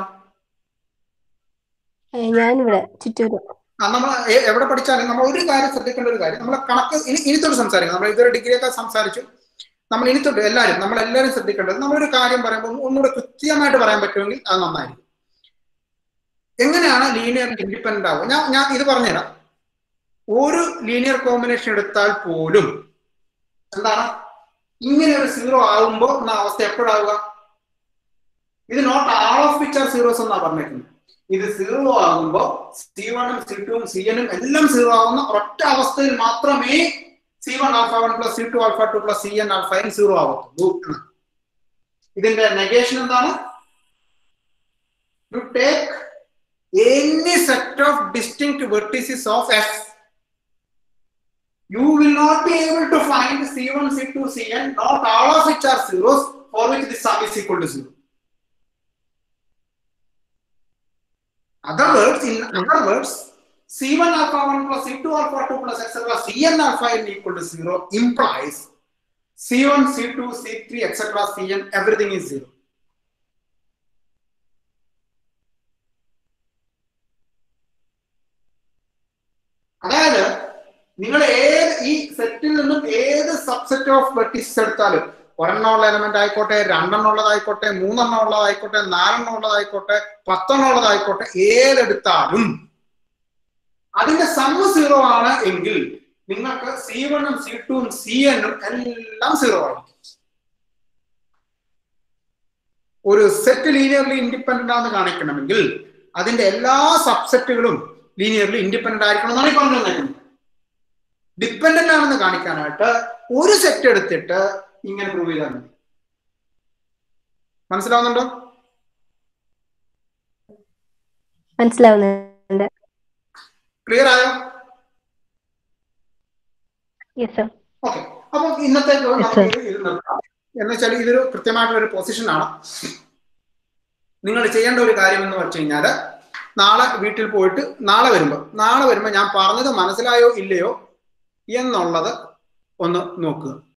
ഏ, ഞാനിവിടെ ചുറ്റൂര് ആ നമ്മൾ എവിടെ പഠിച്ചാലും നമ്മൾ ഒരു കാര്യം ശ്രദ്ധിക്കേണ്ട ഒരു കാര്യം നമ്മൾ കണക്ക് ഇനി ഇനി തൊട്ട് സംസാരിക്കണം നമ്മൾ ഇതൊരു ഡിഗ്രിയൊക്കെ സംസാരിച്ചു നമ്മൾ ഇനി തൊട്ട് എല്ലാവരും നമ്മൾ എല്ലാവരും ശ്രദ്ധിക്കേണ്ടത് നമ്മളൊരു കാര്യം പറയുമ്പോൾ ഒന്നുകൂടെ കൃത്യമായിട്ട് പറയാൻ പറ്റുമെങ്കിൽ അത് നന്നായിരിക്കും എങ്ങനെയാണ് ലീനിയർ ഇൻഡിപെൻഡന്റ് ആവുക ഞാൻ ഞാൻ ഇത് പറഞ്ഞുതരാം ഒരു ലീനിയർ കോമ്പിനേഷൻ എടുത്താൽ പോലും എന്താണ് ഇങ്ങനെ ഒരു സീറോ ആകുമ്പോൾ എന്ന അവസ്ഥ എപ്പോഴാവുക ഇത് not all of which are zeros എന്നാ പറഞ്ഞേക്കുന്നത് ഇത് സീറോ ആകുമ്പോൾ സി വണ്ണും സി ടുവും സി എനും എല്ലാം സീറോ ആകുന്ന ഒറ്റ അവസ്ഥയിൽ മാത്രമേ C one alpha one plus C two alpha two plus C N alpha N zero ആകത്തുള്ളൂ എന്ന് ഇതിന്റെ നെഗേഷൻ എന്താണ് to take any set of distinct vertices of F you will not be able to find C1, C2, Cn, not all of which are zeros, for which the sum is equal to zero. Other words, in other words, C1 alpha 1 plus C2 alpha 2 plus etc. Cn alpha n equal to zero implies C1, C2, C3, etc. Cn, everything is zero. അതായത് നിങ്ങൾ ഏത് ഈ സെറ്റിൽ നിന്നും ഏത് subset of vertices എടുത്താലും ഒരെണ്ണം ഉള്ള element ആയിക്കോട്ടെ രണ്ടെണ്ണം ഉള്ളതായിക്കോട്ടെ മൂന്നെണ്ണം ഉള്ളതായിക്കോട്ടെ നാലെണ്ണം ഉള്ളതായിക്കോട്ടെ പത്തെണ്ണം ഉള്ളതായിക്കോട്ടെ ഏതെടുത്താലും അതിന്റെ സമ്മ് സീറോ ആണ് എങ്കിൽ നിങ്ങൾക്ക് സി വണ്ണും സി ടുവും സി എന്നും എല്ലാം സീറോ ആയിരിക്കും ഒരു സെറ്റ് ലീനിയർലി ഇൻഡിപെൻഡന്റ് ആണെന്ന് കാണിക്കണമെങ്കിൽ അതിന്റെ എല്ലാ സബ്സെറ്റുകളും ലീനിയർലി ഇൻഡിപെൻഡന്റ് ആയിരിക്കണം എന്നാണ് ഈ പറഞ്ഞു തന്നേക്കുന്നത് ഡിപ്പെൻഡന്റ് ആണെന്ന് കാണിക്കാനായിട്ട് ഒരു സെറ്റ് എടുത്തിട്ട് ഇങ്ങനെ പ്രൂവ് ചെയ്താൽ മതി മനസ്സിലാവുന്നുണ്ടോ മനസ്സിലാവുന്നുണ്ട് ക്ലിയർ ആയോ യെസ് സർ ഓക്കെ അപ്പൊ ഇന്നത്തേക്ക് Yes, നമുക്ക് ഇത് ഇത് നിർത്താം എന്ന് വെച്ചാൽ ഇതൊരു കൃത്യമായിട്ടുള്ള ഒരു പൊസിഷനാണ് നിങ്ങൾ ചെയ്യേണ്ട ഒരു കാര്യം എന്ന് വെച്ച് കഴിഞ്ഞാല് നാളെ വീട്ടിൽ പോയിട്ട് നാളെ വരുമ്പോൾ നാളെ വരുമ്പോൾ ഞാൻ പറഞ്ഞത് മനസ്സിലായോ ഇല്ലയോ എന്നുള്ളത് ഒന്ന് നോക്കുക